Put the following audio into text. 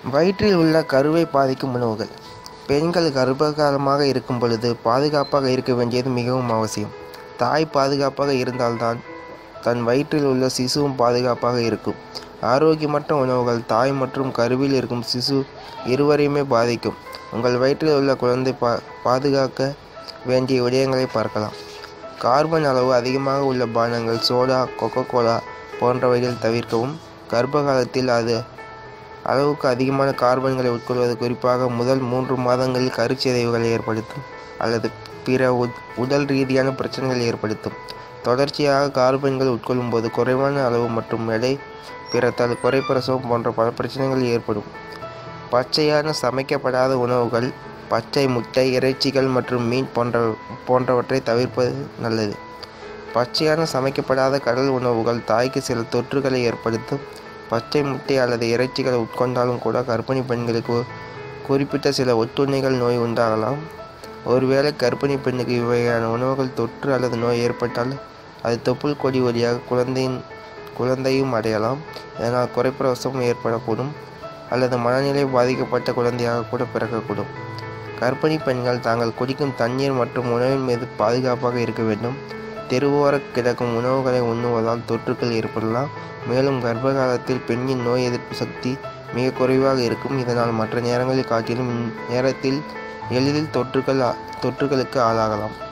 வயிற்றில் உள்ள கருவை பாதிக்கும் உணவுகள் பெண்கள் கர்ப்பகாலமாக இருக்கும் பொழுது பாதுகாப்பாக இருக்க வேண்டியது மிகவும் அவசியம் தாய் பாதுகாப்பாக இருந்தால்தான் தன் வயிற்றில் உள்ள சிசுவும் பாதுகாப்பாக இருக்கும் ஆரோக்கியமற்ற உணவுகள் தாய் மற்றும் கருவில் இருக்கும் சிசு இருவரையுமே பாதிக்கும் உங்கள் வயிற்றில் உள்ள குழந்தை பா பாதுகாக்க வேண்டிய விடயங்களை பார்க்கலாம் கார்பன் அளவு அதிகமாக உள்ள பானங்கள் சோடா கொக்கோ கோலா போன்றவைகள் தவிர்க்கவும் கர்ப்ப காலத்தில் அது அளவுக்கு அதிகமான கார்பன்களை உட்கொள்வது குறிப்பாக முதல் மூன்று மாதங்களில் கருச்சிதைவுகளை ஏற்படுத்தும் அல்லது பிற உட்- உடல் ரீதியான பிரச்சனைகளை ஏற்படுத்தும் தொடர்ச்சியாக கார்பன்கள் உட்கொள்ளும் போது குறைவான அளவு மற்றும் எடை பிறத்தால் குறைப்பிரசவம் போன்ற பல பிரச்சனைகள் ஏற்படும் பச்சையான சமைக்கப்படாத உணவுகள் பச்சை முட்டை இறைச்சிகள் மற்றும் மீன் போன்ற போன்றவற்றை தவிர்ப்பது நல்லது பச்சையான சமைக்கப்படாத கடல் உணவுகள் தாய்க்கு சில தொற்றுகளை ஏற்படுத்தும் பச்சை முட்டை அல்லது இறைச்சிகளை உட்கொண்டாலும் கூட கர்ப்பிணி பெண்களுக்கு குறிப்பிட்ட சில ஒட்டுண்ணிகள் நோய் உண்டாகலாம் ஒருவேளை கர்ப்பிணி பெண்ணுக்கு இவ்வகையான உணவுகள் தொற்று அல்லது நோய் ஏற்பட்டால் அது தொப்புள் கொடி வழியாக குழந்தையின் குழந்தையும் அடையலாம் இதனால் குறைப்பிரசவம் ஏற்படக்கூடும் அல்லது மனநிலை பாதிக்கப்பட்ட குழந்தையாக கூட பிறக்கக்கூடும் கர்ப்பிணி பெண்கள் தாங்கள் குடிக்கும் தண்ணீர் மற்றும் உணவின் மீது பாதுகாப்பாக இருக்க வேண்டும் தெருவோர கிடக்கும் உணவுகளை உண்ணுவதால் தொற்றுக்கள் ஏற்படலாம் மேலும் கர்ப்ப காலத்தில் பெண்ணின் நோய் எதிர்ப்பு சக்தி மிக குறைவாக இருக்கும் இதனால் மற்ற நேரங்களில் காட்டிலும் நேரத்தில் எளிதில் தொற்றுக்கள் தொற்றுகளுக்கு ஆளாகலாம்